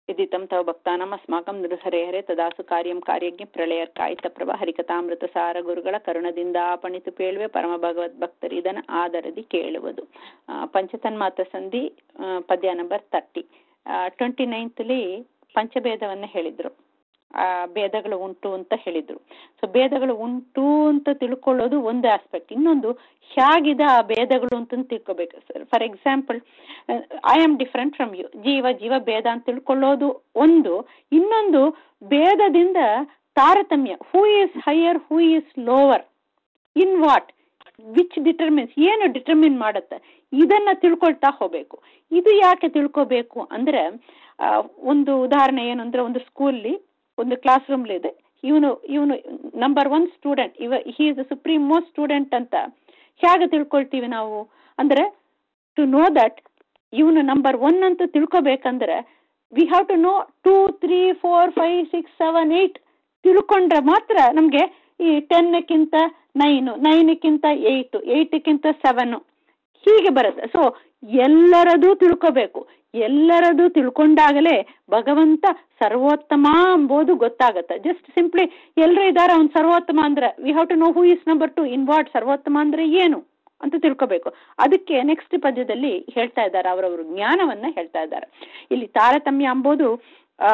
इदितं तव भक्तानाम् अस्माकं ನೃಹರೆ ಹರೆ ತದಾಸು ಕಾರ್ಯಂ ಕಾರ್ಯಜ್ಞ ಪ್ರಳಯರ್ಕಾಯಿತ ಪ್ರಭ ಹರಿಕಥಾಮೃತ ಸಾರ ಗುರುಗಳ ಕರುಣದಿಂದ ಆಪಣಿತು ಪೇಳುವೆ ಪರಮ ಭಗವದ್ ಭಕ್ತರು ಇದನ್ನು ಆದರದಿ ಕೇಳುವುದು ಪಂಚತನ್ಮಾತ ಸಂಧಿ ಪದ್ಯ ನಂಬರ್ ತರ್ಟಿ ಟ್ವೆಂಟಿ ನೈನ್ತ್ಲಿ ಪಂಚಭೇದವನ್ನ ಹೇಳಿದ್ರು ಆ ಭೇದಗಳು ಉಂಟು ಅಂತ ಹೇಳಿದ್ರು ಸೊ ಭೇದಗಳು ಉಂಟು ಅಂತ ತಿಳ್ಕೊಳ್ಳೋದು ಒಂದು ಆಸ್ಪೆಕ್ಟ್ ಇನ್ನೊಂದು ಹೇಗಿದೆ ಆ ಭೇದಗಳು ಅಂತ ತಿಳ್ಕೊಬೇಕು sir for example I am different from you ಜೀವ ಜೀವ ಭೇದ ಅಂತ ತಿಳ್ಕೊಳ್ಳೋದು ಒಂದು ಇನ್ನೊಂದು ಭೇದದಿಂದ ತಾರತಮ್ಯ who is higher who is lower in what which determines ಏನು ಡಿಟರ್ಮಿನ್ ಮಾಡುತ್ತೆ ಇದನ್ನ ತಿಳ್ಕೊಳ್ತಾ ಹೋಗ್ಬೇಕು ಇದು ಯಾಕೆ ತಿಳ್ಕೋಬೇಕು ಅಂದ್ರೆ ಒಂದು ಉದಾಹರಣೆ ಏನು ಅಂದ್ರೆ ಒಂದು ಸ್ಕೂಲ್ಲಿ ಒಂದು ಕ್ಲಾಸ್ ರೂಮ್ ಇದೆ ಇವನು ಇವನು ನಂಬರ್ ಒನ್ ಸ್ಟೂಡೆಂಟ್ ಇವ he is the supreme most student ಅಂತ ಹೇಗೆ ತಿಳ್ಕೊಳ್ತೀವಿ ನಾವು ಅಂದ್ರೆ ಟು ನೋ ದಟ್ ಇವನು ನಂಬರ್ ಒನ್ ಅಂತ ತಿಳ್ಕೊಬೇಕಂದ್ರೆ we have to know two three four five six seven eight ತಿಳ್ಕೊಂಡ್ರೆ ಮಾತ್ರ ನಮಗೆ ಈ ಟೆನ್ಕ್ಕಿಂತ ನೈನು ನೈನ್ಕ್ಕಿಂತ ಏಯ್ಟು ಏಯ್ಟ್ಕ್ಕಿಂತ ಸೆವೆನು ಹೀಗೆ ಬರುತ್ತೆ ಸೊ ಎಲ್ಲರದು ತಿಳ್ಕೋಬೇಕು ಎಲ್ಲರದು ತಿಳ್ಕೊಂಡಾಗಲೇ ಭಗವಂತ ಸರ್ವೋತ್ತಮ ಎಂಬುದು ಗೊತ್ತಾಗತ್ತೆ ಜಸ್ಟ್ ಸಿಂಪ್ಲಿ ಎಲ್ಲರೂ ಇದ್ದಾರೆ ಅವ್ನು ಸರ್ವೋತ್ತಮ ಅಂದ್ರೆ we have to know who is number two in what ಸರ್ವೋತ್ತಮ ಅಂದ್ರೆ ಏನು ಅಂತ ತಿಳ್ಕೋಬೇಕು ಅದಕ್ಕೆ ನೆಕ್ಸ್ಟ್ ಪದ್ಯದಲ್ಲಿ ಹೇಳ್ತಾ ಇದ್ದಾರೆ ಅವರವರು ಜ್ಞಾನವನ್ನ ಹೇಳ್ತಾ ಇದ್ದಾರೆ ಇಲ್ಲಿ ತಾರತಮ್ಯ ಎಂಬುದು ಆ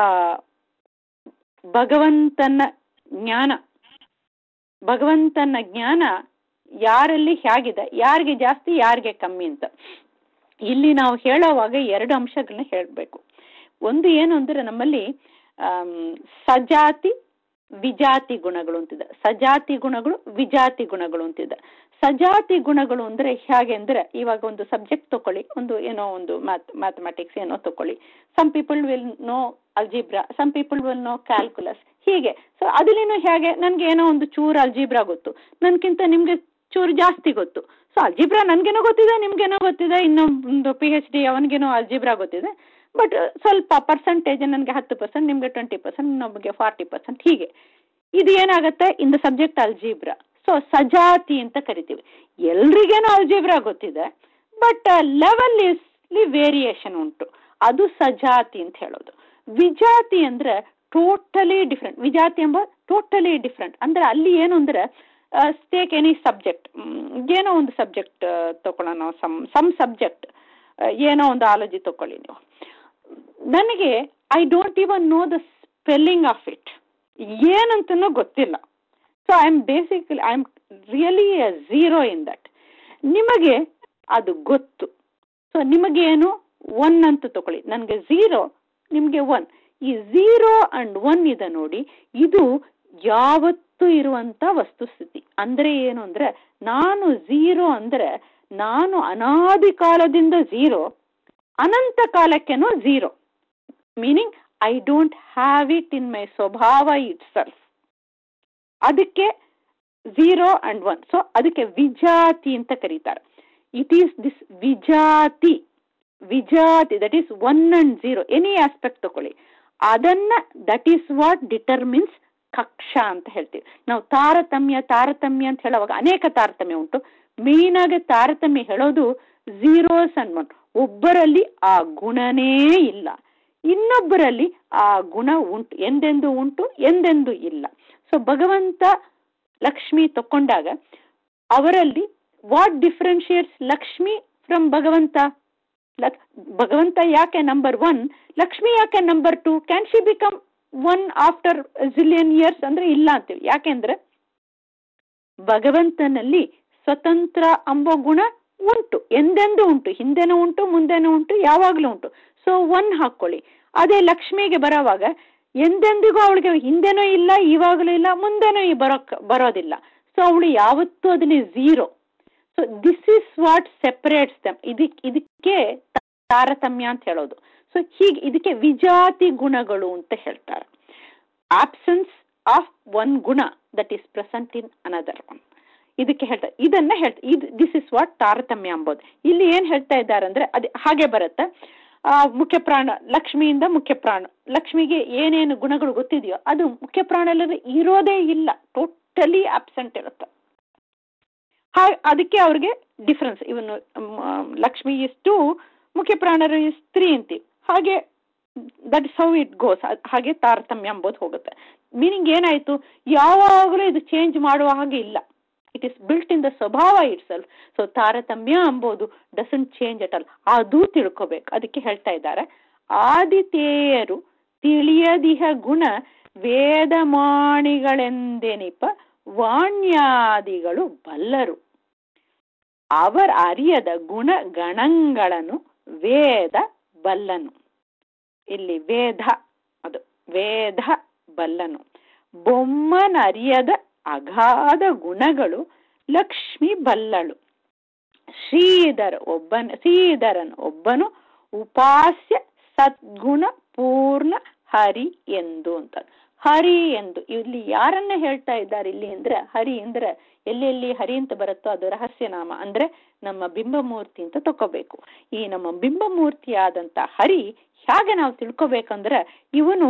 ಭಗವಂತನ ಜ್ಞಾನ ಭಗವಂತನ ಜ್ಞಾನ ಯಾರಲ್ಲಿ ಹೇಗಿದೆ ಯಾರಿಗೆ ಜಾಸ್ತಿ ಯಾರಿಗೆ ಕಮ್ಮಿ ಅಂತ ಇಲ್ಲಿ ನಾವು ಹೇಳೋವಾಗ ಎರಡು ಅಂಶಗಳನ್ನ ಹೇಳಬೇಕು ಒಂದು ಏನು ಅಂದ್ರೆ ನಮ್ಮಲ್ಲಿ ಸಜಾತಿ ವಿಜಾತಿ ಗುಣಗಳು ಅಂತಿದೆ ಸಜಾತಿ ಗುಣಗಳು ವಿಜಾತಿ ಗುಣಗಳು ಅಂತಿದೆ ಸಜಾತಿ ಗುಣಗಳು ಅಂದ್ರೆ ಹೇಗೆ ಅಂದ್ರೆ ಇವಾಗ ಒಂದು ಸಬ್ಜೆಕ್ಟ್ ತಗೊಳ್ಳಿ ಒಂದು ಏನೋ ಒಂದು ಮ್ಯಾಥ್ ಮ್ಯಾಥಮೆಟಿಕ್ಸ್ ಏನೋ ತಗೊಳ್ಳಿ some people will know algebra some people will know calculus ಹೀಗೆ ಸೊ ಅದ್ರಲ್ಲಿನೂ ಹೇಗೆ ನನ್ಗೆ ಏನೋ ಒಂದು ಚೂರು ಅಲ್ಜಿಬ್ರಾ ಗೊತ್ತು ನನ್ಗಿಂತ ನಿಮ್ಗೆ ಚೂರು ಜಾಸ್ತಿ ಗೊತ್ತು ಸೊ ಅಲ್ಜಿಬ್ರಾ ನನ್ಗೇನೋ ಗೊತ್ತಿದೆ ನಿಮ್ಗೇನೋ ಗೊತ್ತಿದೆ ಇನ್ನೊಂದು ಪಿ ಎಚ್ ಡಿ ಅವನಿಗೇನೋ ಅಲ್ಜಿಬ್ರಾ ಗೊತ್ತಿದೆ ಬಟ್ ಸ್ವಲ್ಪ ಪರ್ಸೆಂಟೇಜ್ ನನಗೆ ಹತ್ತು ಪರ್ಸೆಂಟ್ ನಿಮಗೆ ಟ್ವೆಂಟಿ ಪರ್ಸೆಂಟ್ ನಮಗೆ ಫಾರ್ಟಿ ಪರ್ಸೆಂಟ್ ಹೀಗೆ ಇದು ಏನಾಗುತ್ತೆ in the subject algebra so ಸಜಾತಿ ಅಂತ ಕರಿತೀವಿ ಎಲ್ರಿಗೇನೋ ಅಲ್ಜಿಬ್ರಾ ಗೊತ್ತಿದೆ ಬಟ್ ಲೆವೆಲ್ ಇಸ್ಲಿ ವೇರಿಯೇಷನ್ ಉಂಟು ಅದು ಸಜಾತಿ ಅಂತ ಹೇಳೋದು ವಿಜಾತಿ ಅಂದ್ರೆ ಟೋಟಲಿ ಡಿಫ್ರೆಂಟ್ ವಿಜಾತಿ ಎಂಬ ಟೋಟಲಿ ಡಿಫ್ರೆಂಟ್ ಅಂದ್ರೆ ಅಲ್ಲಿ ಏನು ಅಂದ್ರೆ ಸ್ಟೇಕ್ ಎನಿ ಸಬ್ಜೆಕ್ಟ್ ಏನೋ ಒಂದು ಸಬ್ಜೆಕ್ಟ್ ತಗೊಳ್ಳೋಣ ಸಮ್ ಸಮ್ ಸಬ್ಜೆಕ್ಟ್ ಏನೋ ಒಂದು ಆಲಜಿ ತಗೊಳ್ಳಿ ನೀವು ನನಗೆ I don't even know the spelling of it ಏನಂತನೂ ಗೊತ್ತಿಲ್ಲ so I am basically I am really a zero in that ನಿಮಗೆ ಅದು ಗೊತ್ತು ಸೊ ನಿಮಗೇನು ಒನ್ ಅಂತ ತಗೊಳ್ಳಿ ನನಗೆ ಝೀರೋ ನಿಮಗೆ ಒನ್ ಈ ಝೀರೋ ಅಂಡ್ ಒನ್ ಇದೆ ನೋಡಿ ಇದು ಯಾವತ್ತೂ ಇರುವಂತ ವಸ್ತುಸ್ಥಿತಿ ಅಂದ್ರೆ ಏನು ಅಂದ್ರೆ ನಾನು ಝೀರೋ ಅಂದ್ರೆ ನಾನು ಅನಾದಿ ಕಾಲದಿಂದ ಝೀರೋ ಅನಂತ ಕಾಲಕ್ಕೆನೂ zero meaning I don't have it in my ಸ್ವಭಾವ ಇಟ್ ಸೆಲ್ಫ್ ಅದಕ್ಕೆ ಝೀರೋ ಅಂಡ್ ಒನ್ ಸೊ ಅದಕ್ಕೆ ವಿಜಾತಿ ಅಂತ ಕರೀತಾರೆ ಇಟ್ ಈಸ್ ದಿಸ್ ವಿಜಾತಿ ವಿಜಾತಿ that is one and zero any aspect ತಗೊಳ್ಳಿ ಅದನ್ನ ದಟ್ ಈಸ್ ವಾಟ್ ಡಿಟರ್ಮಿನ್ಸ್ ಕಕ್ಷ ಅಂತ ಹೇಳ್ತೀವಿ ನಾವು ತಾರತಮ್ಯ ತಾರತಮ್ಯ ಅಂತ ಹೇಳುವಾಗ ಅನೇಕ ತಾರತಮ್ಯ ಉಂಟು ಮೇನ್ ಆಗಿ ತಾರತಮ್ಯ ಹೇಳೋದು ಝೀರೋಸ್ ಅಂಡ್ ಒನ್ ಒಬ್ಬರಲ್ಲಿ ಆ ಗುಣನೇ ಇಲ್ಲ ಇನ್ನೊಬ್ಬರಲ್ಲಿ ಆ ಗುಣ ಉಂಟು ಎಂದೆಂದು ಉಂಟು ಎಂದೆಂದು ಇಲ್ಲ ಸೊ ಭಗವಂತ ಲಕ್ಷ್ಮಿ ತಕೊಂಡಾಗ ಅವರಲ್ಲಿ ವಾಟ್ ಡಿಫ್ರೆನ್ಶಿಯೇಟ್ಸ್ ಲಕ್ಷ್ಮಿ ಫ್ರಮ್ ಭಗವಂತ ಭಗವಂತ ಯಾಕೆ ನಂಬರ್ ಒನ್ ಲಕ್ಷ್ಮಿ ಯಾಕೆ number two can she become one after zillion years ಅಂದ್ರೆ ಇಲ್ಲ ಅಂತೀವಿ ಯಾಕೆಂದ್ರೆ ಭಗವಂತನಲ್ಲಿ ಸ್ವತಂತ್ರ ಅಂಬೋ ಗುಣ ಉಂಟು ಎಂದೆಂದು ಉಂಟು ಹಿಂದೆನೂ ಉಂಟು ಮುಂದೆನೂ ಉಂಟು ಯಾವಾಗಲೂ ಉಂಟು ಸೊ ಒನ್ ಹಾಕೊಳ್ಳಿ ಅದೇ ಲಕ್ಷ್ಮಿಗೆ ಬರೋವಾಗ ಎಂದೆಂದಿಗೂ ಅವಳಿಗೆ ಹಿಂದೆನೂ ಇಲ್ಲ ಇವಾಗಲೂ ಇಲ್ಲ ಮುಂದೆನೂ ಬರೋಕ್ ಬರೋದಿಲ್ಲ ಸೊ ಅವಳು ಯಾವತ್ತೂ ಅದನ್ನೇ zero so this is what separates them ಇದಕ್ಕೆ ಇದಕ್ಕೆ ತಾರತಮ್ಯ ಅಂತ ಹೇಳೋದು ಸೊ ಹೀಗೆ ಇದಕ್ಕೆ ವಿಜಾತಿ ಗುಣಗಳು ಅಂತ ಹೇಳ್ತಾರೆ ಆಬ್ಸೆನ್ಸ್ ಆಫ್ ಒನ್ ಗುಣ that is present in another one ಇದಕ್ಕೆ ಹೇಳ್ತಾರೆ ಇದನ್ನ ಹೇಳ್ತಾ ಇದು ದಿಸ್ ಇಸ್ ವಾಟ್ ತಾರತಮ್ಯ ಅಂಬೋದು ಇಲ್ಲಿ ಏನ್ ಹೇಳ್ತಾ ಇದ್ದಾರೆ ಅಂದ್ರೆ ಅದೇ ಹಾಗೆ ಬರುತ್ತೆ ಆ ಮುಖ್ಯ ಪ್ರಾಣ ಲಕ್ಷ್ಮಿಯಿಂದ ಮುಖ್ಯ ಪ್ರಾಣ ಲಕ್ಷ್ಮಿಗೆ ಏನೇನು ಗುಣಗಳು ಗೊತ್ತಿದೆಯೋ ಅದು ಮುಖ್ಯ ಪ್ರಾಣ ಇರೋದೇ ಇಲ್ಲ ಟೋಟಲಿ ಆಬ್ಸೆಂಟ್ ಇರುತ್ತೆ ಹಾಗೆ ಅದಕ್ಕೆ ಅವ್ರಿಗೆ ಡಿಫ್ರೆನ್ಸ್ ಇವನು ಲಕ್ಷ್ಮಿ ಇಷ್ಟು ಮುಖ್ಯ ಪ್ರಾಣರು ಸ್ತ್ರೀ ಅಂತೀವಿ ಹಾಗೆ that is how it goes ಹಾಗೆ ತಾರತಮ್ಯ ಎಂಬುದು ಹೋಗುತ್ತೆ ಮೀನಿಂಗ್ ಏನಾಯ್ತು ಯಾವಾಗಲೂ ಇದು ಚೇಂಜ್ ಮಾಡುವ ಹಾಗೆ ಇಲ್ಲ it is built in the ಸ್ವಭಾವ ಇಟ್ ಸೆಲ್ಫ್ ಸೊ ತಾರತಮ್ಯ ಎಂಬುದು ಡಸಂಟ್ ಚೇಂಜ್ ಅಟ್ ಆಲ್ ಅದು ತಿಳ್ಕೋಬೇಕು ಅದಕ್ಕೆ ಹೇಳ್ತಾ ಇದ್ದಾರೆ ಆದಿತೇಯರು ತಿಳಿಯದಿಹ ಗುಣ ವೇದಮಾಣಿಗಳೆಂದೆನಿಪ ವಾಣ್ಯಾದಿಗಳು ಬಲ್ಲರು ಅವರ ಅರಿಯದ ಗುಣ ಗಣಗಳನ್ನು ವೇದ ಬಲ್ಲನು ಇಲ್ಲಿ ವೇದ ಅದು ವೇದ ಬಲ್ಲನು ಬೊಮ್ಮನರಿಯದ ಅಗಾಧ ಗುಣಗಳು ಲಕ್ಷ್ಮಿ ಬಲ್ಲಳು ಶ್ರೀಧರ ಒಬ್ಬನ ಶ್ರೀಧರನ್ ಒಬ್ಬನು ಉಪಾಸ್ಯ ಸದ್ಗುಣ ಪೂರ್ಣ ಹರಿ ಎಂದು ಅಂತ ಹರಿ ಎಂದು ಇಲ್ಲಿ ಯಾರನ್ನ ಹೇಳ್ತಾ ಇದ್ದಾರೆ ಇಲ್ಲಿ ಅಂದ್ರೆ ಹರಿ ಅಂದ್ರೆ ಎಲ್ಲೆಲ್ಲಿ ಹರಿ ಅಂತ ಬರುತ್ತೋ ಅದು ರಹಸ್ಯ ನಾಮ ಅಂದ್ರೆ ನಮ್ಮ ಬಿಂಬಮೂರ್ತಿ ಅಂತ ತಕೋಬೇಕು ಈ ನಮ್ಮ ಬಿಂಬಮೂರ್ತಿಯಾದಂತ ಹರಿ ಹೇಗೆ ನಾವು ತಿಳ್ಕೊಬೇಕಂದ್ರೆ ಇವನು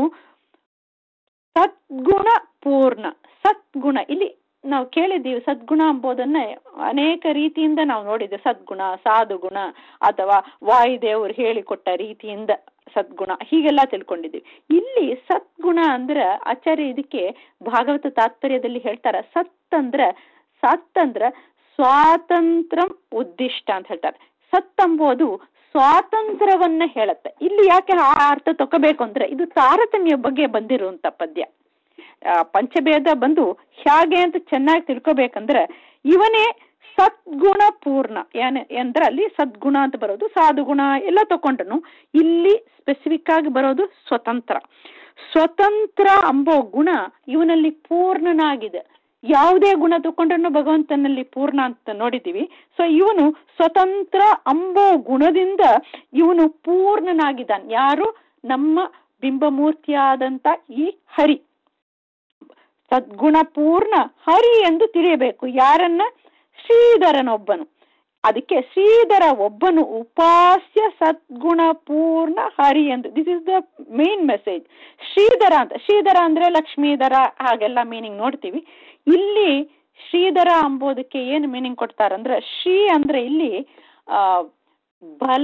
ಸದ್ಗುಣ ಪೂರ್ಣ ಸದ್ಗುಣ ಇಲ್ಲಿ ನಾವು ಕೇಳಿದ್ದೀವಿ ಸದ್ಗುಣ ಎಂಬುದನ್ನ ಅನೇಕ ರೀತಿಯಿಂದ ನಾವು ನೋಡಿದ್ದೇವೆ ಸದ್ಗುಣ ಸಾಧುಗುಣ ಅಥವಾ ವಾಯುದೇವರು ಹೇಳಿಕೊಟ್ಟ ರೀತಿಯಿಂದ ಸದ್ಗುಣ ಹೀಗೆಲ್ಲ ತಿಳ್ಕೊಂಡಿದ್ದೀವಿ ಇಲ್ಲಿ ಸದ್ಗುಣ ಅಂದ್ರೆ ಆಚಾರ್ಯ ಇದಕ್ಕೆ ಭಾಗವತ ತಾತ್ಪರ್ಯದಲ್ಲಿ ಹೇಳ್ತಾರ ಸತ್ ಅಂದ್ರ ಸತ್ ಅಂದ್ರ ಸ್ವಾತಂತ್ರ್ಯ ಉದ್ದಿಷ್ಟ ಅಂತ ಹೇಳ್ತಾರೆ ಸತ್ ಎಂಬುದು ಸ್ವಾತಂತ್ರ್ಯವನ್ನ ಹೇಳುತ್ತೆ ಇಲ್ಲಿ ಯಾಕೆ ಆ ಅರ್ಥ ತಗೋಬೇಕು ಅಂದ್ರೆ ಇದು ತಾರತಮ್ಯ ಬಗ್ಗೆ ಬಂದಿರುವಂತ ಪದ್ಯ ಪಂಚಭೇದ ಬಂದು ಹೇಗೆ ಅಂತ ಚೆನ್ನಾಗಿ ತಿಳ್ಕೊಬೇಕಂದ್ರೆ ಇವನೇ ಸದ್ಗುಣ ಪೂರ್ಣ ಏನ ಅಂದ್ರೆ ಅಲ್ಲಿ ಸದ್ಗುಣ ಅಂತ ಬರೋದು ಸಾಧುಗುಣ ಎಲ್ಲ ತಕೊಂಡ್ರು ಇಲ್ಲಿ ಸ್ಪೆಸಿಫಿಕ್ ಆಗಿ ಬರೋದು ಸ್ವತಂತ್ರ ಸ್ವತಂತ್ರ ಅಂಬೋ ಗುಣ ಇವನಲ್ಲಿ ಪೂರ್ಣನಾಗಿದೆ ಯಾವುದೇ ಗುಣ ತಕೊಂಡ್ರೂ ಭಗವಂತನಲ್ಲಿ ಪೂರ್ಣ ಅಂತ ನೋಡಿದ್ದೀವಿ ಸೊ ಇವನು ಸ್ವತಂತ್ರ ಅಂಬೋ ಗುಣದಿಂದ ಇವನು ಪೂರ್ಣನಾಗಿದ್ದಾನೆ ಯಾರು ನಮ್ಮ ಬಿಂಬಮೂರ್ತಿಯಾದಂತ ಈ ಹರಿ ಸದ್ಗುಣ ಪೂರ್ಣ ಹರಿ ಎಂದು ತಿಳಿಯಬೇಕು ಯಾರನ್ನ ಶ್ರೀಧರನೊಬ್ಬನು ಅದಕ್ಕೆ ಶ್ರೀಧರ ಒಬ್ಬನು ಉಪಾಸ್ಯ ಸದ್ಗುಣ ಪೂರ್ಣ ಹರಿ ಎಂದು this is the main message Shridhara ಅಂತ ಶ್ರೀಧರ ಅಂದ್ರೆ ಲಕ್ಷ್ಮೀಧರ ಹಾಗೆಲ್ಲ ಮೀನಿಂಗ್ ನೋಡ್ತೀವಿ ಇಲ್ಲಿ ಶ್ರೀಧರ ಅಂಬೋದಕ್ಕೆ ಏನು ಮೀನಿಂಗ್ ಕೊಡ್ತಾರಂದ್ರೆ ಶ್ರೀ ಅಂದ್ರೆ ಇಲ್ಲಿ ಆ ಬಲ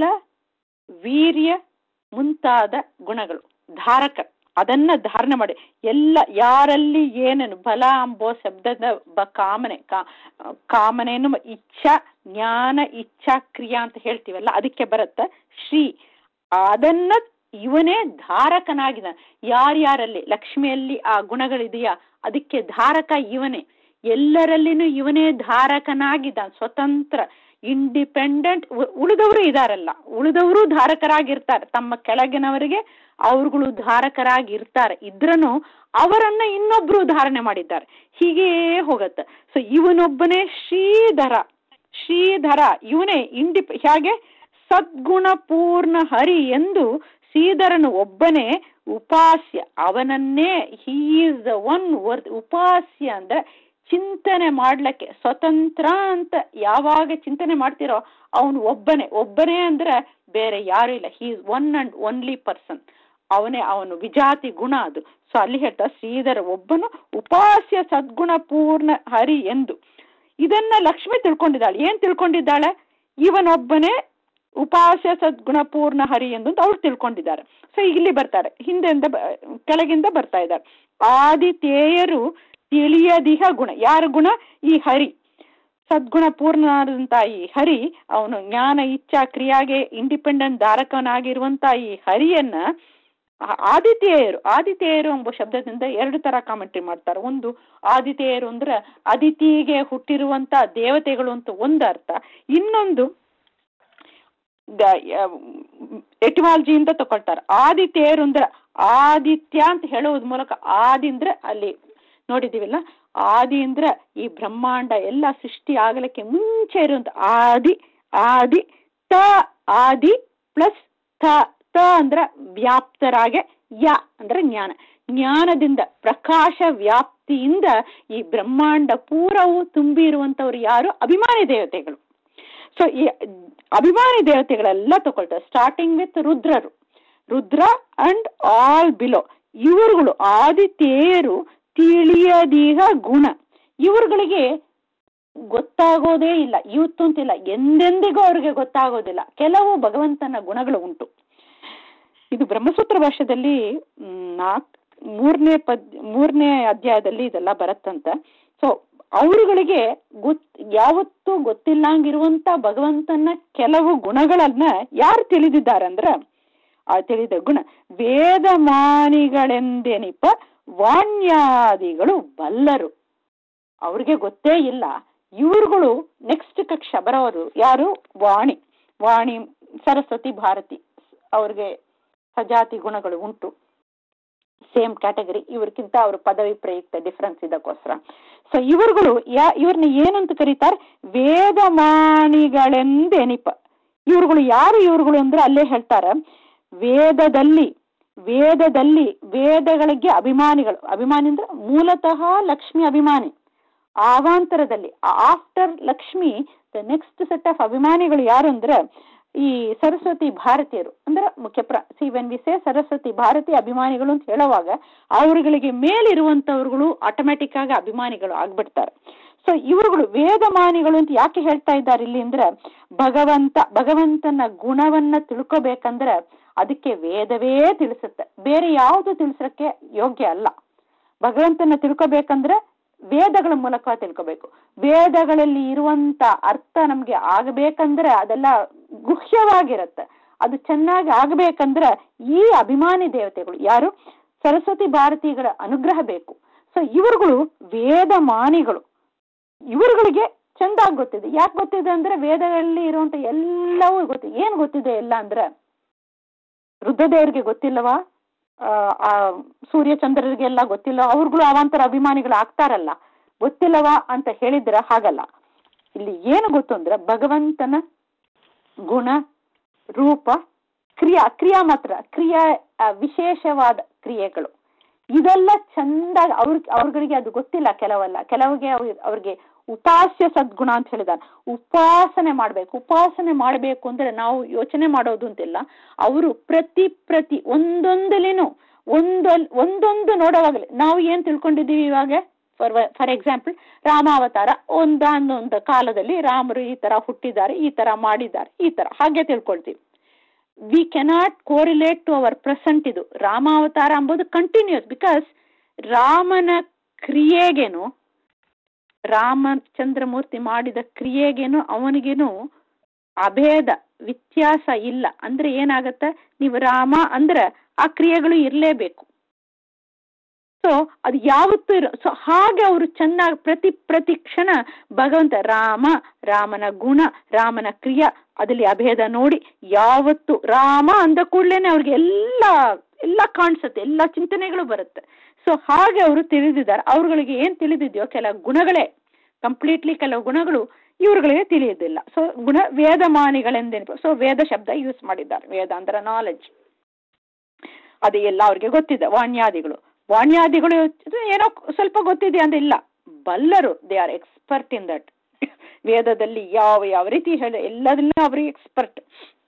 ವೀರ್ಯ ಮುಂತಾದ ಗುಣಗಳು ಧಾರಕ ಅದನ್ನ ಧಾರಣೆ ಮಾಡಿ ಎಲ್ಲ ಯಾರಲ್ಲಿ ಏನೇನು ಬಲ ಅಂಬೋ ಶಬ್ದದ ಬ ಕಾಮನೆ ಕಾ ಕಾಮನೇನು ಇಚ್ಛಾ ಜ್ಞಾನ ಇಚ್ಛಾ ಕ್ರಿಯಾ ಅಂತ ಹೇಳ್ತೀವಲ್ಲ ಅದಕ್ಕೆ ಬರುತ್ತೆ ಶ್ರೀ ಅದನ್ನ ಇವನೇ ಧಾರಕನಾಗಿದ ಯಾರ್ಯಾರಲ್ಲಿ ಲಕ್ಷ್ಮಿಯಲ್ಲಿ ಆ ಗುಣಗಳಿದೆಯಾ ಅದಕ್ಕೆ ಧಾರಕ ಇವನೇ ಎಲ್ಲರಲ್ಲಿನೂ ಇವನೇ ಧಾರಕನಾಗಿದ್ದಾನೆ ಸ್ವತಂತ್ರ ಇಂಡಿಪೆಂಡೆಂಟ್ ಉಳಿದವರು ಇದಾರಲ್ಲ ಉಳಿದವರು ಧಾರಕರಾಗಿರ್ತಾರೆ ತಮ್ಮ ಕೆಳಗಿನವರಿಗೆ ಅವ್ರುಗಳು ಧಾರಕರಾಗಿರ್ತಾರೆ ಇದ್ರನು ಅವರನ್ನ ಇನ್ನೊಬ್ರು ಧಾರಣೆ ಮಾಡಿದ್ದಾರೆ ಹೀಗೇ ಹೋಗತ್ತೆ ಸೊ ಇವನೊಬ್ಬನೇ ಶ್ರೀಧರ ಶ್ರೀಧರ ಇವನೇ ಇಂಡಿಪ್ ಹೇಗೆ ಸದ್ಗುಣ ಪೂರ್ಣ ಹರಿ ಎಂದು ಶ್ರೀಧರನು ಒಬ್ಬನೇ ಉಪಾಸ್ಯ ಅವನನ್ನೇ he is the one worth ಉಪಾಸ್ಯ ಅಂದ್ರೆ ಚಿಂತನೆ ಮಾಡ್ಲಿಕ್ಕೆ ಸ್ವತಂತ್ರ ಅಂತ ಯಾವಾಗ ಚಿಂತನೆ ಮಾಡ್ತಿರೋ ಅವನು ಒಬ್ಬನೇ ಒಬ್ಬನೇ ಅಂದ್ರೆ ಬೇರೆ ಯಾರು ಇಲ್ಲ he is one and only person ಅವನೇ ಅವನು ವಿಜಾತಿ ಗುಣ ಅದು ಸೊ ಅಲ್ಲಿ ಹೇಳ್ತಾ ಶ್ರೀಧರ ಒಬ್ಬನು ಉಪಾಸ್ಯ ಸದ್ಗುಣ ಪೂರ್ಣ ಹರಿ ಎಂದು ಇದನ್ನ ಲಕ್ಷ್ಮಿ ತಿಳ್ಕೊಂಡಿದ್ದಾಳೆ ಏನ್ ತಿಳ್ಕೊಂಡಿದ್ದಾಳೆ ಇವನೊಬ್ಬನೇ ಉಪಾಸ್ಯ ಸದ್ಗುಣ ಪೂರ್ಣ ಹರಿ ಎಂದು ಅವ್ರು ತಿಳ್ಕೊಂಡಿದ್ದಾರೆ ಸೊ ಇಲ್ಲಿ ಬರ್ತಾರೆ ಹಿಂದೆಯಿಂದ ಕೆಳಗಿಂದ ಬರ್ತಾ ಇದ್ದಾರೆ ಆದಿತೇಯರು ತಿಳಿಯದಿಹ ಗುಣ ಯಾರ ಗುಣ ಈ ಹರಿ ಸದ್ಗುಣ ಪೂರ್ಣನಾದಂತ ಈ ಹರಿ ಅವನು ಜ್ಞಾನ ಇಚ್ಛಾ ಕ್ರಿಯಾಗೆ ಇಂಡಿಪೆಂಡೆಂಟ್ ಧಾರಕನಾಗಿರುವಂತ ಈ ಹರಿಯನ್ನ ಆದಿತ್ಯರು ಆದಿತ್ಯರು ಎಂಬ ಶಬ್ದದಿಂದ ಎರಡು ತರ ಕಾಮೆಂಟ್ರಿ ಮಾಡ್ತಾರೆ ಒಂದು ಆದಿತ್ಯರು ಅಂದ್ರೆ ಅದಿತಿಗೆ ಹುಟ್ಟಿರುವಂತ ದೇವತೆಗಳು ಅಂತ ಒಂದು ಅರ್ಥ ಇನ್ನೊಂದು ಎಟಿಮಾಲಜಿಯಿಂದ ತಗೊಳ್ತಾರೆ ಆದಿತ್ಯರು ಅಂದ್ರೆ ಆದಿತ್ಯ ಅಂತ ಹೇಳೋದ್ ಮೂಲಕ ಆದಿ ಅಂದ್ರೆ ಅಲ್ಲಿ ನೋಡಿದೀವಿಲ್ಲ ಆದಿ ಅಂದ್ರೆ ಈ ಬ್ರಹ್ಮಾಂಡ ಎಲ್ಲ ಸೃಷ್ಟಿ ಆಗಲಿಕ್ಕೆ ಮುಂಚೆ ಇರುವಂತ ಆದಿ ಆದಿ ತ ಆದಿ ಪ್ಲಸ್ ತ ತ ಅಂದ್ರ ವ್ಯಾಪ್ತರಾಗೆ ಯ ಅಂದ್ರೆ ಜ್ಞಾನ ಜ್ಞಾನದಿಂದ ಪ್ರಕಾಶ ವ್ಯಾಪ್ತಿಯಿಂದ ಈ ಬ್ರಹ್ಮಾಂಡ ಪೂರವು ತುಂಬಿ ಇರುವಂತವ್ರು ಯಾರು ಅಭಿಮಾನಿ ದೇವತೆಗಳು ಸೊ ಈ ಅಭಿಮಾನಿ ದೇವತೆಗಳೆಲ್ಲ ತಗೊಳ್ತಾರೆ ಸ್ಟಾರ್ಟಿಂಗ್ ವಿತ್ ರುದ್ರರು ರುದ್ರ ಅಂಡ್ ಆಲ್ ಬಿಲೋ ಇವರುಗಳು ಆದಿತ್ಯರು ತಿಳಿಯದೀಗ ಗುಣ ಇವರುಗಳಿಗೆ ಗೊತ್ತಾಗೋದೇ ಇಲ್ಲ ಇವತ್ತು ಅಂತಿಲ್ಲ ಎಂದೆಂದಿಗೂ ಅವ್ರಿಗೆ ಗೊತ್ತಾಗೋದಿಲ್ಲ ಕೆಲವು ಭಗವಂತನ ಗುಣಗಳು ಉಂಟು ಇದು ಬ್ರಹ್ಮಸೂತ್ರ ಭಾಷೆಯಲ್ಲಿ ನಾಲ್ಕು ಮೂರನೇ ಪದ್ ಮೂರನೇ ಅಧ್ಯಾಯದಲ್ಲಿ ಇದೆಲ್ಲ ಬರುತ್ತಂತ ಸೊ ಅವರುಗಳಿಗೆ ಗೊತ್ ಯಾವತ್ತೂ ಗೊತ್ತಿಲ್ಲಂಗಿರುವಂತ ಭಗವಂತನ ಕೆಲವು ಗುಣಗಳನ್ನ ಯಾರು ತಿಳಿದಿದ್ದಾರಂದ್ರ ಆ ತಿಳಿದ ಗುಣ ವೇದಮಾನಿಗಳೆಂದೆನಿಪ ವಾಣ್ಯಾದಿಗಳು ಬಲ್ಲರು ಅವ್ರಿಗೆ ಗೊತ್ತೇ ಇಲ್ಲ ಇವ್ರುಗಳು ನೆಕ್ಸ್ಟ್ ಕಕ್ಷ ಬರೋರು ಯಾರು ವಾಣಿ ವಾಣಿ ಸರಸ್ವತಿ ಭಾರತಿ ಅವ್ರಿಗೆ ಸಜಾತಿ ಗುಣಗಳು ಉಂಟು ಸೇಮ್ ಕ್ಯಾಟಗರಿ ಇವ್ರಿಗಿಂತ ಅವ್ರ ಪದವಿ ಪ್ರಯುಕ್ತ ಡಿಫ್ರೆನ್ಸ್ ಇದಕ್ಕೋಸ್ಕರ ಸೊ ಇವರುಗಳು ಯಾ ಇವ್ರನ್ನ ಏನಂತ ಕರೀತಾರೆ ವೇದಮಾನಿಗಳೆಂದೆನಿಪ ಇವ್ರುಗಳು ಯಾರು ಇವ್ರುಗಳು ಅಂದ್ರೆ ಅಲ್ಲೇ ಹೇಳ್ತಾರ ವೇದದಲ್ಲಿ ವೇದದಲ್ಲಿ ವೇದಗಳಿಗೆ ಅಭಿಮಾನಿಗಳು ಅಭಿಮಾನಿ ಅಂದ್ರೆ ಮೂಲತಃ ಲಕ್ಷ್ಮಿ ಅಭಿಮಾನಿ ಆವಾಂತರದಲ್ಲಿ after Lakshmi the next set of ಅಭಿಮಾನಿಗಳು ಯಾರು ಅಂದ್ರೆ ಈ ಸರಸ್ವತಿ ಭಾರತೀಯರು ಅಂದ್ರೆ ಮುಖ್ಯ ಪ್ರ ಸಿ when we say Saraswati Bharati ಅಭಿಮಾನಿಗಳು ಅಂತ ಹೇಳುವಾಗ ಅವರುಗಳಿಗೆ ಮೇಲಿರುವಂತವ್ರುಗಳು ಆಟೋಮ್ಯಾಟಿಕ್ ಆಗಿ ಅಭಿಮಾನಿಗಳು ಆಗ್ಬಿಡ್ತಾರೆ ಸೊ ಇವರುಗಳು ವೇದಮಾನಿಗಳು ಅಂತ ಯಾಕೆ ಹೇಳ್ತಾ ಇದ್ದಾರೆ ಇಲ್ಲಿ ಅಂದ್ರೆ ಭಗವಂತ ಭಗವಂತನ ಗುಣವನ್ನ ತಿಳ್ಕೊಬೇಕಂದ್ರೆ ಅದಕ್ಕೆ ವೇದವೇ ತಿಳಿಸುತ್ತೆ ಬೇರೆ ಯಾವುದು ತಿಳಿಸಕ್ಕೆ ಯೋಗ್ಯ ಅಲ್ಲ ಭಗವಂತನ ತಿಳ್ಕೊಬೇಕಂದ್ರೆ ವೇದಗಳ ಮೂಲಕ ತಿಳ್ಕೋಬೇಕು ವೇದಗಳಲ್ಲಿ ಇರುವಂತ ಅರ್ಥ ನಮ್ಗೆ ಆಗಬೇಕಂದ್ರೆ ಅದೆಲ್ಲ ಗುಹ್ಯವಾಗಿರುತ್ತೆ ಅದು ಚೆನ್ನಾಗಿ ಆಗ್ಬೇಕಂದ್ರೆ ಈ ಅಭಿಮಾನಿ ದೇವತೆಗಳು ಯಾರು ಸರಸ್ವತಿ ಭಾರತಿಗಳ ಅನುಗ್ರಹ ಬೇಕು ಸೊ ಇವರುಗಳು ವೇದಮಾನಿಗಳು ಇವರುಗಳಿಗೆ ಚೆಂದಾಗಿ ಗೊತ್ತಿದೆ ಯಾಕೆ ಗೊತ್ತಿದೆ ಅಂದ್ರೆ ವೇದಗಳಲ್ಲಿ ಇರುವಂತ ಎಲ್ಲವೂ ಗೊತ್ತಿದೆ ಏನ್ ಗೊತ್ತಿದೆ ಎಲ್ಲ ಅಂದ್ರೆ ರುದ್ರದೇವರಿಗೆ ಗೊತ್ತಿಲ್ಲವಾ ಆ ಸೂರ್ಯ ಚಂದ್ರರಿಗೆಲ್ಲ ಗೊತ್ತಿಲ್ಲ ಅವ್ರುಗಳು ಅವಾಂತರ ಅಭಿಮಾನಿಗಳು ಆಗ್ತಾರಲ್ಲ ಗೊತ್ತಿಲ್ಲವಾ ಅಂತ ಹೇಳಿದ್ರೆ ಹಾಗಲ್ಲ ಇಲ್ಲಿ ಏನು ಗೊತ್ತು ಅಂದ್ರೆ ಭಗವಂತನ ಗುಣ ರೂಪ ಕ್ರಿಯಾ ಕ್ರಿಯಾ ಮಾತ್ರ ಕ್ರಿಯಾ ವಿಶೇಷವಾದ ಕ್ರಿಯೆಗಳು ಇದೆಲ್ಲ ಚಂದಾಗಿ ಅವ್ರ ಅವ್ರಗಳಿಗೆ ಅದು ಗೊತ್ತಿಲ್ಲ ಕೆಲವಲ್ಲ ಕೆಲವಿಗೆ ಅವ್ರಿಗೆ ಉಪಾಸ್ಯ ಸದ್ಗುಣ ಅಂತ ಹೇಳಿದಾರೆ ಉಪಾಸನೆ ಮಾಡ್ಬೇಕು ಉಪಾಸನೆ ಮಾಡಬೇಕು ಅಂದ್ರೆ ನಾವು ಯೋಚನೆ ಮಾಡೋದು ಅಂತಿಲ್ಲ ಅವರು ಪ್ರತಿ ಪ್ರತಿ ಒಂದೊಂದಲೇನು ಒಂದೊಂದ್ ಒಂದೊಂದು ನೋಡೋವಾಗಲೇ ನಾವು ಏನ್ ತಿಳ್ಕೊಂಡಿದೀವಿ ಇವಾಗ ಫಾರ್ ಫಾರ್ ಎಕ್ಸಾಂಪಲ್ ರಾಮಾವತಾರ ಒಂದಾನೊಂದು ಕಾಲದಲ್ಲಿ ರಾಮರು ಈ ತರ ಹುಟ್ಟಿದ್ದಾರೆ ಈ ತರ ಮಾಡಿದ್ದಾರೆ ಈ ತರ ಹಾಗೆ ತಿಳ್ಕೊಳ್ತೀವಿ we cannot correlate to our present ಇದು ರಾಮಾವತಾರ ಅಂಬೋದು ಕಂಟಿನ್ಯೂಸ್ ಬಿಕಾಸ್ ರಾಮನ ಕ್ರಿಯೆಗೇನು ರಾಮಚಂದ್ರಮೂರ್ತಿ ಮಾಡಿದ ಕ್ರಿಯೆಗೇನು ಅವನಿಗೇನು ಅಭೇದ ವ್ಯತ್ಯಾಸ ಇಲ್ಲ ಅಂದ್ರೆ ಏನಾಗತ್ತ ನೀವು ರಾಮ ಅಂದ್ರೆ ಆ ಕ್ರಿಯೆಗಳು ಇರಲೇಬೇಕು ಸೊ ಅದು ಯಾವತ್ತೂ ಇರೋ ಸೊ ಹಾಗೆ ಅವರು ಚೆನ್ನಾಗಿ ಪ್ರತಿ ಪ್ರತಿ ಕ್ಷಣ ಭಗವಂತ ರಾಮ ರಾಮನ ಗುಣ ರಾಮನ ಕ್ರಿಯಾ ಅದಲ್ಲಿ ಅಭೇದ ನೋಡಿ ಯಾವತ್ತು ರಾಮ ಅಂದ ಕೂಡಲೇನೆ ಅವ್ರಿಗೆ ಎಲ್ಲ ಎಲ್ಲ ಕಾಣಿಸುತ್ತೆ ಎಲ್ಲ ಚಿಂತನೆಗಳು ಬರುತ್ತೆ ಸೊ ಹಾಗೆ ಅವರು ತಿಳಿದಿದ್ದಾರೆ ಅವ್ರುಗಳಿಗೆ ಏನ್ ತಿಳಿದಿದೆಯೋ ಕೆಲವು ಗುಣಗಳೇ ಕಂಪ್ಲೀಟ್ಲಿ ಕೆಲವು ಗುಣಗಳು ಇವ್ರುಗಳಿಗೆ ತಿಳಿಯೋದಿಲ್ಲ ಸೊ ಗುಣ ವೇದಮಾನಿಗಳೆಂದೇನು ಸೊ ವೇದ ಶಬ್ದ ಯೂಸ್ ಮಾಡಿದ್ದಾರೆ ವೇದ ಅಂದ್ರೆ ನಾಲೆಡ್ಜ್ ಅದು ಎಲ್ಲ ಅವ್ರಿಗೆ ಗೊತ್ತಿದೆ ವಾಣ್ಯಾದಿಗಳು ವಾಣ್ಯಾದಿಗಳು ಏನೋ ಸ್ವಲ್ಪ ಗೊತ್ತಿದೆ ಅಂದ್ರೆ ಇಲ್ಲ ಬಲ್ಲರು they are expert in that ವೇದದಲ್ಲಿ ಯಾವ ಯಾವ ರೀತಿ ಹೇಳ ಎಲ್ಲದನ್ನ ಅವರಿಗೆ ಎಕ್ಸ್ಪರ್ಟ್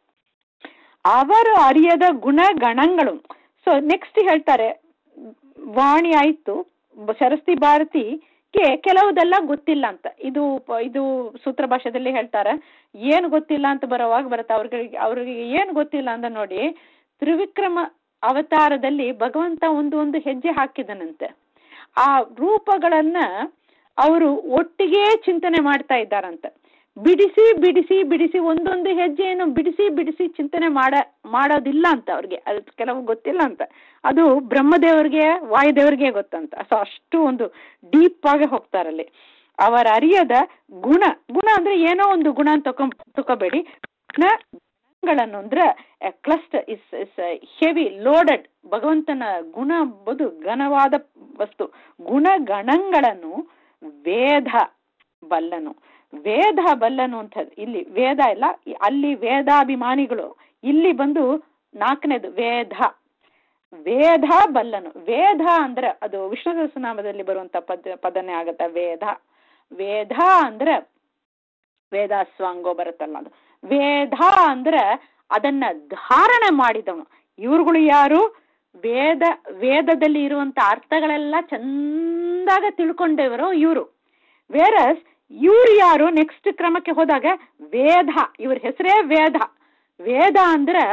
ಅವರು ಅರಿಯದ ಗುಣಗಣಗಳು ಸೊ ನೆಕ್ಸ್ಟ್ ಹೇಳ್ತಾರೆ ವಾಣಿ ಆಯ್ತು ಸರಸ್ತಿ ಭಾರತಿಗೆ ಕೆಲವುದೆಲ್ಲ ಗೊತ್ತಿಲ್ಲ ಅಂತ ಇದು ಇದು ಸೂತ್ರ ಭಾಷೆದಲ್ಲಿ ಹೇಳ್ತಾರೆ ಏನು ಗೊತ್ತಿಲ್ಲ ಅಂತ ಬರೋವಾಗ ಬರುತ್ತೆ ಅವ್ರಿಗೆ ಅವ್ರಿಗೆ ಏನು ಗೊತ್ತಿಲ್ಲ ಅಂತ ನೋಡಿ ತ್ರಿವಿಕ್ರಮ ಅವತಾರದಲ್ಲಿ ಭಗವಂತ ಒಂದು ಒಂದು ಹೆಜ್ಜೆ ಹಾಕಿದನಂತೆ ಆ ರೂಪಗಳನ್ನ ಅವರು ಒಟ್ಟಿಗೆ ಚಿಂತನೆ ಮಾಡ್ತಾ ಇದ್ದಾರಂತೆ ಬಿಡಿಸಿ ಬಿಡಿಸಿ ಬಿಡಿಸಿ ಒಂದೊಂದು ಹೆಜ್ಜೆಯನ್ನು ಬಿಡಿಸಿ ಬಿಡಿಸಿ ಚಿಂತನೆ ಮಾಡ ಮಾಡೋದಿಲ್ಲ ಅಂತ ಅವ್ರಿಗೆ ಅದು ಕೆಲವು ಗೊತ್ತಿಲ್ಲ ಅಂತ ಅದು ಬ್ರಹ್ಮದೇವರಿಗೆ ವಾಯುದೇವರಿಗೆ ಗೊತ್ತಂತ ಸೊ ಅಷ್ಟು ಒಂದು ಡೀಪ್ ಆಗಿ ಹೋಗ್ತಾರಲ್ಲಿ ಅವರ ಅರಿಯದ ಗುಣ ಗುಣ ಅಂದ್ರೆ ಏನೋ ಒಂದು ಗುಣ ಅಂತ ತಕೊಂಡ್ ತಕೋಬೇಡಿ ಗುಣಗಳನ್ನು ಅಂದ್ರೆ cluster is is heavy loaded ಭಗವಂತನ ಗುಣ ಬದು ಘನವಾದ ವಸ್ತು ಗುಣಗಣಗಳನ್ನು ವೇದ ಬಲ್ಲನು ವೇದ ಬಲ್ಲನು ಅಂತ ಇಲ್ಲಿ ವೇದ ಇಲ್ಲ ಅಲ್ಲಿ ವೇದಾಭಿಮಾನಿಗಳು ಇಲ್ಲಿ ಬಂದು ನಾಲ್ಕನೇದು ವೇದ ವೇದ ಬಲ್ಲನು ವೇದ ಅಂದ್ರೆ ಅದು ವಿಷ್ಣು ಸಹಸ್ರನಾಮದಲ್ಲಿ ಬರುವಂತ ಪದ ಪದನೇ ಆಗತ್ತ ವೇದ ವೇದ ಅಂದ್ರೆ ವೇದಾಸ್ವಾಂಗೋ ಬರುತ್ತಲ್ಲ ಅದು ವೇದ ಅಂದ್ರೆ ಅದನ್ನ ಧಾರಣೆ ಮಾಡಿದವನು ಇವ್ರುಗಳು ಯಾರು ವೇದ ವೇದದಲ್ಲಿ ಇರುವಂತ ಅರ್ಥಗಳೆಲ್ಲ ಚಂದಾಗ ತಿಳ್ಕೊಂಡವರು ಇವರು ವೇರಸ್ ಇವ್ರು ಯಾರು ನೆಕ್ಸ್ಟ್ ಕ್ರಮಕ್ಕೆ ಹೋದಾಗ ವೇದ ಇವ್ರ ಹೆಸರೇ ವೇದ ವೇದ ಅಂದ್ರೆ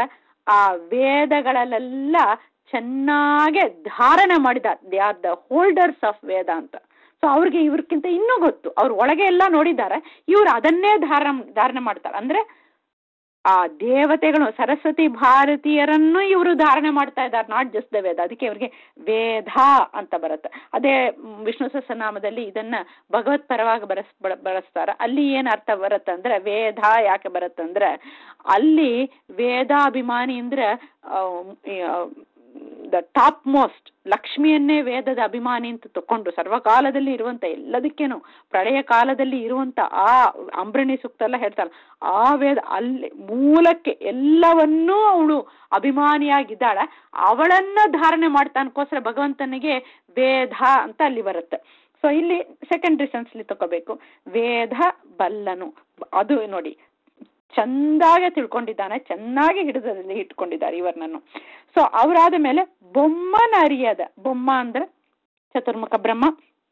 ಆ ವೇದಗಳಲ್ಲೆಲ್ಲ ಚೆನ್ನಾಗೆ ಧಾರಣೆ ಮಾಡಿದ they are the holders of Veda ಅಂತ ಸೊ ಅವ್ರಿಗೆ ಇವ್ರಕ್ಕಿಂತ ಇನ್ನೂ ಗೊತ್ತು ಅವ್ರ ಒಳಗೆ ಎಲ್ಲ ನೋಡಿದ್ದಾರೆ ಇವ್ರು ಅದನ್ನೇ ಧಾರಣ ಧಾರಣೆ ಮಾಡ್ತಾರೆ ಅಂದ್ರೆ ಆ ದೇವತೆಗಳು ಸರಸ್ವತಿ ಭಾರತೀಯರನ್ನು ಇವರು ಧಾರಣೆ ಮಾಡ್ತಾ ಇದ್ದಾರೆ ನಾಟ್ ಜಸ್ಟ್ ದ ವೇದ ಅದಕ್ಕೆ ಇವರಿಗೆ ವೇದ ಅಂತ ಬರುತ್ತೆ ಅದೇ ಮ್, ವಿಷ್ಣು ಸಹಸ್ರನಾಮದಲ್ಲಿ ಇದನ್ನ ಭಗವತ್ ಪರವಾಗಿ ಬರಸ್ ಬಳ- ಬಳಸ್ತಾರೆ ಅಲ್ಲಿ ಏನ್ ಅರ್ಥ ಬರುತ್ತೆ ಅಂದ್ರೆ ವೇದ ಯಾಕೆ ಬರುತ್ತಂದ್ರೆ ಅಲ್ಲಿ ವೇದಾಭಿಮಾನಿ ಅಂದ್ರೆ ದ ಟಾಪ್ ಮೋಸ್ಟ್ ಲಕ್ಷ್ಮಿಯನ್ನೇ ವೇದದ ಅಭಿಮಾನಿ ಅಂತ ತಕೊಂಡು ಸರ್ವಕಾಲದಲ್ಲಿ ಇರುವಂತ ಎಲ್ಲದಕ್ಕೇನು ಪ್ರಳಯ ಕಾಲದಲ್ಲಿ ಇರುವಂತ ಆ ಅಂಬ್ರಣಿ ಸೂಕ್ತ ಎಲ್ಲ ಹೇಳ್ತಾಳೆ ಆ ವೇದ ಅಲ್ಲಿ ಮೂಲಕ್ಕೆ ಎಲ್ಲವನ್ನೂ ಅವಳು ಅಭಿಮಾನಿಯಾಗಿದ್ದಾಳೆ ಅವಳನ್ನ ಧಾರಣೆ ಮಾಡ್ತಾನಕ್ಕೋಸ್ಕರ ಭಗವಂತನಿಗೆ ವೇದ ಅಂತ ಅಲ್ಲಿ ಬರುತ್ತೆ ಸೊ ಇಲ್ಲಿ ಸೆಕೆಂಡ್ರಿ ಸೆನ್ಸ್ಲಿ ತಗೋಬೇಕು ವೇದ ಬಲ್ಲನು ಅದು ನೋಡಿ ಚಂದಾಗೆ ತಿಳ್ಕೊಂಡಿದ್ದಾನೆ ಚೆನ್ನಾಗಿ ಹಿಡಿದಲ್ಲಿ ಇಟ್ಕೊಂಡಿದ್ದಾರೆ ಇವರನ್ನು ಸೊ ಅವರಾದ ಮೇಲೆ ಬೊಮ್ಮನ ಅರಿಯದ ಬೊಮ್ಮ ಅಂದ್ರೆ ಚತುರ್ಮುಖ ಬ್ರಹ್ಮ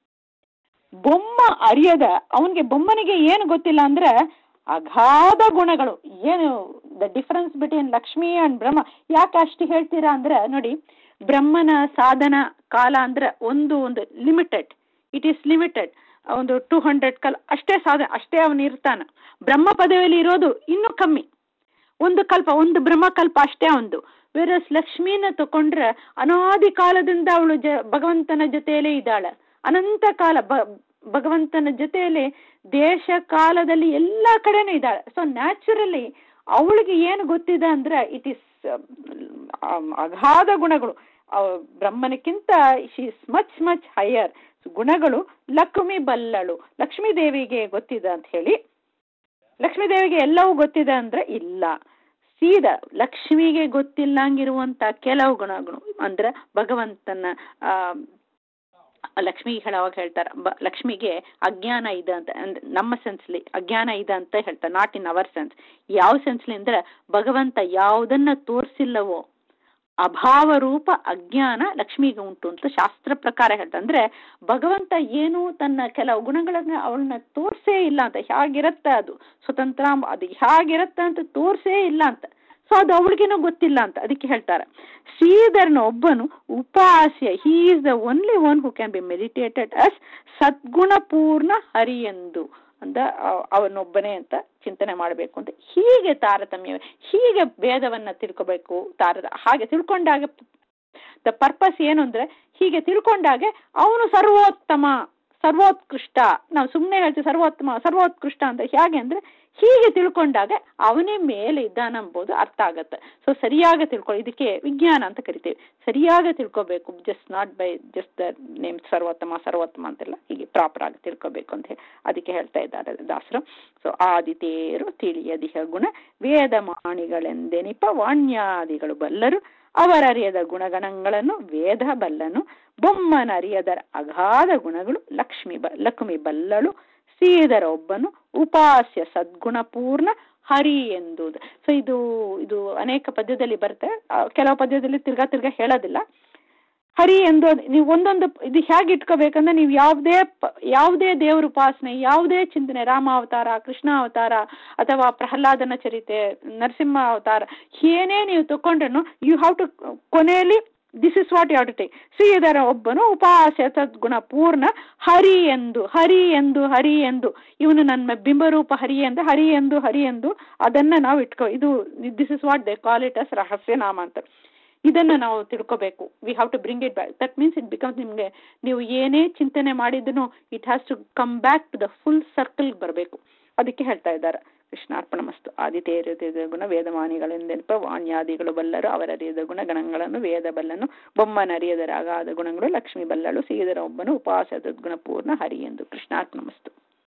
ಬೊಮ್ಮ ಅರಿಯದ ಅವನಿಗೆ ಬೊಮ್ಮನಿಗೆ ಏನು ಗೊತ್ತಿಲ್ಲ ಅಂದ್ರೆ ಅಗಾಧ ಗುಣಗಳು ಏನು the difference between Lakshmi and Brahma ಯಾಕೆ ಅಷ್ಟು ಹೇಳ್ತೀರಾ ಅಂದ್ರೆ ನೋಡಿ ಬ್ರಹ್ಮನ ಸಾಧನ ಕಾಲ ಅಂದ್ರೆ ಒಂದು ಒಂದು ಲಿಮಿಟೆಡ್ ಇಟ್ ಈಸ್ ಲಿಮಿಟೆಡ್ ಒಂದು ಟೂ ಹಂಡ್ರೆಡ್ ಕಲ್ ಅಷ್ಟೇ ಸಾಧನ ಅಷ್ಟೇ ಅವನು ಇರ್ತಾನ ಬ್ರಹ್ಮ ಪದವಿಯಲ್ಲಿ ಇರೋದು ಇನ್ನೂ ಕಮ್ಮಿ ಒಂದು ಕಲ್ಪ ಒಂದು ಬ್ರಹ್ಮಕಲ್ಪ ಅಷ್ಟೇ ಒಂದು ವೇರಸ್ ಲಕ್ಷ್ಮೀನ ತಕೊಂಡ್ರೆ ಅನಾದಿ ಕಾಲದಿಂದ ಅವಳು ಜ ಭಗವಂತನ ಜೊತೆಯಲ್ಲೇ ಇದ್ದಾಳೆ ಅನಂತ ಕಾಲ ಬ ಭಗವಂತನ ಜೊತೆಯಲ್ಲಿ ದೇಶ ಕಾಲದಲ್ಲಿ ಎಲ್ಲ ಕಡೆನೂ ಇದ್ದಾಳೆ ಸೊ ನ್ಯಾಚುರಲಿ ಅವಳಿಗೆ ಏನು ಗೊತ್ತಿದೆ ಅಂದ್ರೆ ಇಟ್ ಈಸ್ ಅಗಾಧ ಗುಣಗಳು ಅವ್ ಬ್ರಹ್ಮನಕ್ಕಿಂತ she is much much higher ಗುಣಗಳು ಲಕ್ಷ್ಮಿ ಬಲ್ಲಳು ಲಕ್ಷ್ಮೀ ದೇವಿಗೆ ಗೊತ್ತಿದೆ ಅಂತ ಹೇಳಿ ಲಕ್ಷ್ಮೀ ದೇವಿಗೆ ಎಲ್ಲವೂ ಗೊತ್ತಿದೆ ಅಂದ್ರೆ ಇಲ್ಲ ಸೀದಾ ಲಕ್ಷ್ಮಿಗೆ ಗೊತ್ತಿಲ್ಲಂಗಿರುವಂತ ಕೆಲವು ಗುಣಗಳು ಅಂದ್ರೆ ಭಗವಂತನ ಆ ಲಕ್ಷ್ಮಿಗೆ ಹೇಳೋವಾಗ ಹೇಳ್ತಾರೆ ಬ ಲಕ್ಷ್ಮಿಗೆ ಅಜ್ಞಾನ ಇದೆ ಅಂತ ಅಂದ್ರೆ ನಮ್ಮ ಸೆನ್ಸ್ಲಿ ಅಜ್ಞಾನ ಇದೆ ಅಂತ ಹೇಳ್ತಾರೆ ನಾಟ್ ಇನ್ ಅವರ್ ಸೆನ್ಸ್ ಯಾವ ಸೆನ್ಸ್ಲಿ ಅಂದ್ರೆ ಭಗವಂತ ಯಾವುದನ್ನ ತೋರಿಸಿಲ್ಲವೋ ಅಭಾವ ರೂಪ ಅಜ್ಞಾನ ಲಕ್ಷ್ಮಿಗೆ ಉಂಟು ಅಂತ ಶಾಸ್ತ್ರ ಪ್ರಕಾರ ಹೇಳ್ತಾರೆ ಅಂದ್ರೆ ಭಗವಂತ ಏನು ತನ್ನ ಕೆಲವು ಗುಣಗಳನ್ನ ಅವಳನ್ನ ತೋರ್ಸೇ ಇಲ್ಲ ಅಂತ ಹೇಗಿರತ್ತೆ ಅದು ಸ್ವತಂತ್ರ ಅದು ಹೇಗಿರತ್ತೆ ಅಂತ ತೋರ್ಸೇ ಇಲ್ಲ ಅಂತ ಸೊ ಅದು ಅವಳಿಗೇನೋ ಗೊತ್ತಿಲ್ಲ ಅಂತ ಅದಕ್ಕೆ ಹೇಳ್ತಾರೆ ಶ್ರೀಧರನ ಒಬ್ಬನು ಉಪಾಸ್ಯ he is the only one who can be meditated as ಸದ್ಗುಣಪೂರ್ಣ ಹರಿ ಎಂದು ಅಂತ ಅವನೊಬ್ಬನೇ ಅಂತ ಚಿಂತನೆ ಮಾಡಬೇಕು ಅಂತ ಹೀಗೆ ತಾರತಮ್ಯ ಹೀಗೆ ಭೇದವನ್ನ ತಿಳ್ಕೋಬೇಕು ತಾರದ ಹಾಗೆ ತಿಳ್ಕೊಂಡಾಗ ದ ಪರ್ಪಸ್ ಏನು ಅಂದ್ರೆ ಹೀಗೆ ತಿಳ್ಕೊಂಡಾಗೆ ಅವನು ಸರ್ವೋತ್ತಮ ಸರ್ವೋತ್ಕೃಷ್ಟ ನಾವು ಸುಮ್ಮನೆ ಹೇಳ್ತೀವಿ ಸರ್ವೋತ್ತಮ ಸರ್ವೋತ್ಕೃಷ್ಟ ಅಂತ ಹೇಗೆ ಅಂದ್ರೆ ಹೀಗೆ ತಿಳ್ಕೊಂಡಾಗ ಅವನೇ ಮೇಲೆ ಇದ್ದಾನಂಬೋದು ಅರ್ಥ ಆಗತ್ತೆ ಸೊ ಸರಿಯಾಗಿ ತಿಳ್ಕೊ ಇದಕ್ಕೆ ವಿಜ್ಞಾನ ಅಂತ ಕರಿತೀವಿ ಸರಿಯಾಗಿ ತಿಳ್ಕೊಬೇಕು just not by just the name ಸರ್ವೋತ್ತಮ ಸರ್ವೋತ್ತಮ ಅಂತೆಲ್ಲ ಹೀಗೆ ಪ್ರಾಪರ್ ಆಗಿ ತಿಳ್ಕೊಬೇಕು ಅಂತ ಹೇಳಿ ಅದಕ್ಕೆ ಹೇಳ್ತಾ ಇದ್ದಾರೆ ದಾಸರು ಸೊ ಆದಿತೇರು ತಿಳಿಯದಿಹ ಗುಣ ವೇದ ಮಾಣಿಗಳೆಂದೆನಿಪ ವಾಣ್ಯಾದಿಗಳು ಬಲ್ಲರು ಅವರರಿಯದ ಗುಣಗಣಗಳನ್ನು ವೇದ ಬಲ್ಲನು ಬೊಮ್ಮನರಿಯದ ಅಗಾಧ ಗುಣಗಳು ಲಕ್ಷ್ಮಿ ಬ ಲಕ್ಷ್ಮಿ ಬಲ್ಲಳು ಸೀದರ ಒಬ್ಬನು ಉಪಾಸ್ಯ ಸದ್ಗುಣಪೂರ್ಣ ಹರಿ ಎಂದುದು ಸೊ ಇದು ಇದು ಅನೇಕ ಪದ್ಯದಲ್ಲಿ ಬರುತ್ತೆ ಕೆಲವು ಪದ್ಯದಲ್ಲಿ ತಿರ್ಗಾ ತಿರ್ಗಾ ಹೇಳೋದಿಲ್ಲ ಹರಿ ಎಂದು ನೀವು ಒಂದೊಂದು ಇದು ಹೇಗೆ ಇಟ್ಕೋಬೇಕಂದ್ರೆ ನೀವು ಯಾವುದೇ ಯಾವುದೇ ದೇವ್ರ ಉಪಾಸನೆ ಯಾವುದೇ ಚಿಂತನೆ ರಾಮ ಅವತಾರ ಕೃಷ್ಣ ಅವತಾರ ಅಥವಾ ಪ್ರಹ್ಲಾದನ ಚರಿತೆ ನರಸಿಂಹ ಅವತಾರ ಏನೇ ನೀವು ತಗೊಂಡ್ರು ಯು ಹ್ಯಾವ್ ಟು ಕೊನೆಯಲ್ಲಿ this is what you to take Sridhara ಒಬ್ಬನು ಉಪಾಸ್ಯ ಸದ್ಗುಣ ಪೂರ್ಣ ಹರಿ ಎಂದು ಹರಿ ಎಂದು ಹರಿ ಎಂದು ಇವನು ನನ್ನ ಬಿಂಬರೂಪ ಹರಿ ಎಂದು ಹರಿ ಎಂದು ಹರಿ ಎಂದು ಅದನ್ನ ನಾವು ಇಟ್ಕೋ ಇದು this is what they call it as ರಹಸ್ಯನಾಮ ಅಂತ ಇದನ್ನು ನಾವು ತಿಳ್ಕೋಬೇಕು we have to bring it back that means it becomes ನಿಮಗೆ ನೀವು ಏನೇ ಚಿಂತನೆ ಮಾಡಿದ್ರು it has to come back to the full circle ಬರಬೇಕು ಅದಕ್ಕೆ ಹೇಳ್ತಾ ಇದ್ದಾರೆ ಕೃಷ್ಣಾರ್ಪಣ ಮಸ್ತು ಆದಿತೇರಿದ ಗುಣ ವೇದವಾಣಿಗಳೆಂದೆನಪ ವಾಣ್ಯಾದಿಗಳು ಬಲ್ಲರು ಅವರರಿಯದ ಗುಣ ಗಣಗಳನ್ನು ವೇದ ಬಲ್ಲನು ಬೊಮ್ಮನರಿಯದ ರಾಗಾದ ಗುಣಗಳು ಲಕ್ಷ್ಮಿ ಬಲ್ಲಳು ಸೀದರ ಒಬ್ಬನು ಉಪಾಸದ ಗುಣಪೂರ್ಣ ಹರಿ ಎಂದು ಕೃಷ್ಣಾರ್ಪಣ ಮಸ್ತು